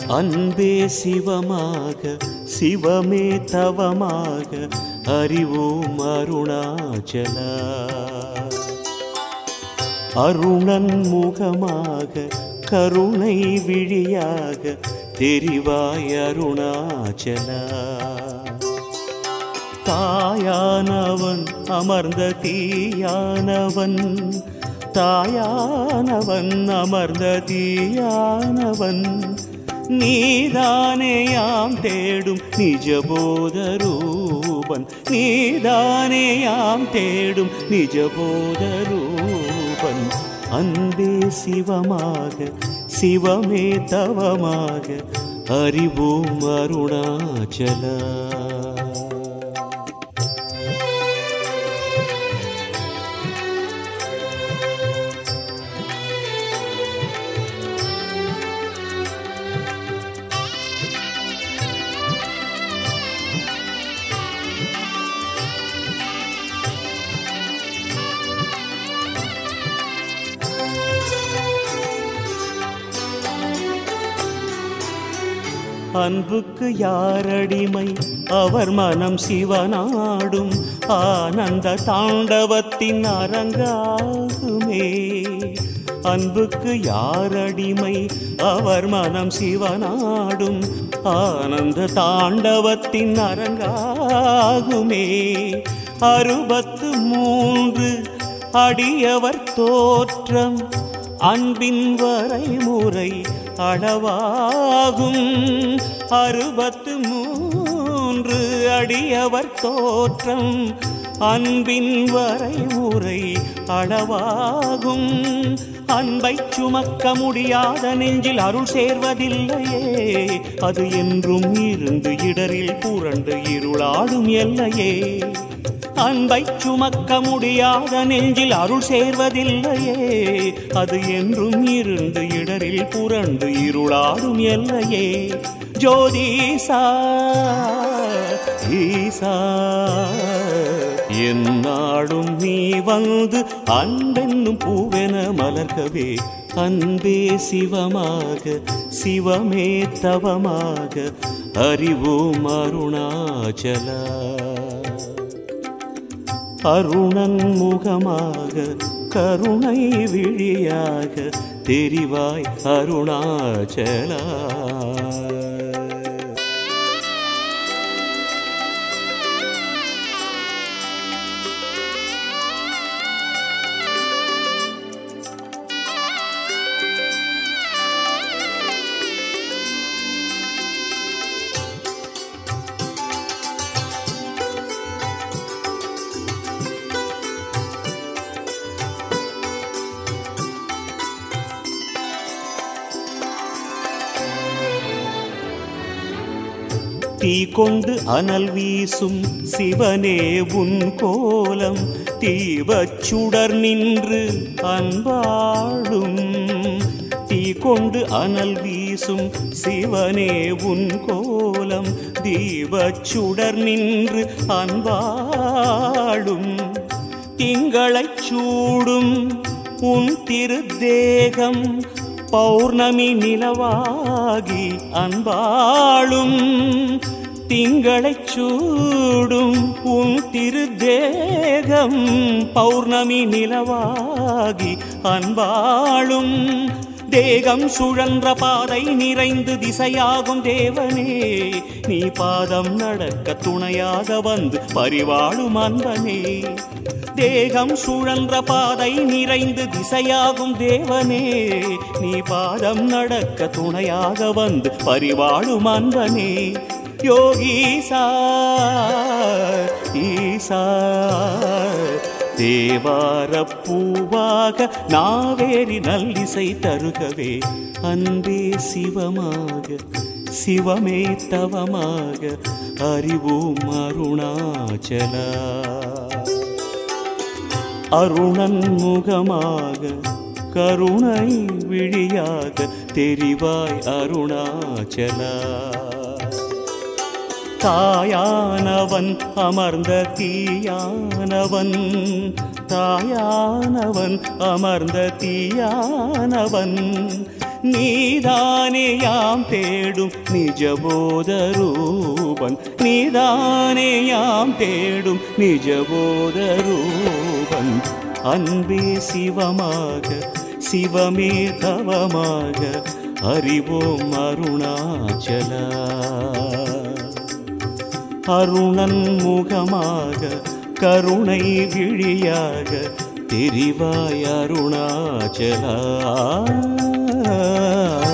அன்பே சிவமாக சிவமே தவமாக அறிவோம் அருணாச்சலா அருணன் முகமாக கருணை விழியாக தெரிவாய் அருணாச்சலா தாயானவன் அமர்ந்த தீயானவன் தாயானவன் அமர்ந்த தீயானவன் நீதானேயாம் தேடும் நிஜபோத ரூபன் நீதானேயாம் தேடும் நிஜபோத ரூபன் அன்பே சிவமாக சிவமே தவமாக அறிவோம் அருணாச்சலா அன்புக்கு யாரடிமை அவர் மனம் சிவனாடும் ஆனந்த தாண்டவத்தின் அரங்காகுமே அன்புக்கு யாரடிமை அவர் மனம் சிவனாடும் ஆனந்த தாண்டவத்தின் அரங்காகுமே அறுபத்து மூன்று அடியவர் தோற்றம் அன்பின் வரைமுறை அளவாகும் அறுபத்து மூன்று அடியவர் தோற்றம் அன்பின் வரைமுறை அளவாகும் அன்பை சுமக்க முடியாத நெஞ்சில் அருள் சேர்வதில்லையே அது என்றும் இருந்து இடரில் புரண்டு இருளாடும் எல்லையே அன்பை சுமக்க முடியாத நெஞ்சில் அருள் சேர்வதில்லையே அது என்றும் இருந்து இடரில் புரண்டு இருளாடும் எல்லையே ஜோதிசா ஈசா என்னாடும் நீ வந்து அன்பென்னும் பூவென மலர்கவே அன்பே சிவமாக சிவமே தவமாக அறிவோம் அருணாச்சலா அருணன் முகமாக கருணை விழியாக தெரிவாய் அருணாச்சலா தீ கொண்டு அனல் வீசும் சிவனே உன் கோலம் தீவச் சுடர் நின்று அன்பாடும் தீ கொண்டு அனல் வீசும் சிவனே உன் கோலம் தீவச் சுடர் நின்று அன்பாடும் திங்களைச் சூடும் உன் திருத்தேகம் பௌர்ணமி நிலவாகி அன்பாளும் திங்களைச் சூடும் உன் திருத்தேகம் பௌர்ணமி நிலவாகி அன்பாளும் தேகம் சுழன்ற பாதை நிறைந்து திசையாகும் தேவனே நீ பாதம் நடக்க துணையாக வந்து பரிவாழும் அன்பனே தேகம் சுழன்ற பாதை நிறைந்து திசையாகும் தேவனே நீ பாதம் நடக்க துணையாக வந்து பரிவாழும் அன்பனே யோகீசா ஈசா தேவார பூவாக நாவேரி நல்லிசை தருகவே அன்பே சிவமாக சிவமே தவமாக அறிவோம் அருணாச்சலா அருணன் முகமாக கருணை விழியாக தெரிவாய் அருணாச்சலா தாயானவன் அமர்ந்த தீயானவன் தாயானவன் அமர்ந்த தீயானவன் நீதானே யாம் தேடும் நிஜபோத ரூபன் நீதானே யாம் தேடும் நிஜபோத ரூபன் அன்பே சிவமாக சிவமே தவமாக அறிவோம் அருணாச்சலா அருணன் முகமாக கருணை விழியாக தெரிவாய் அருணாச்சலா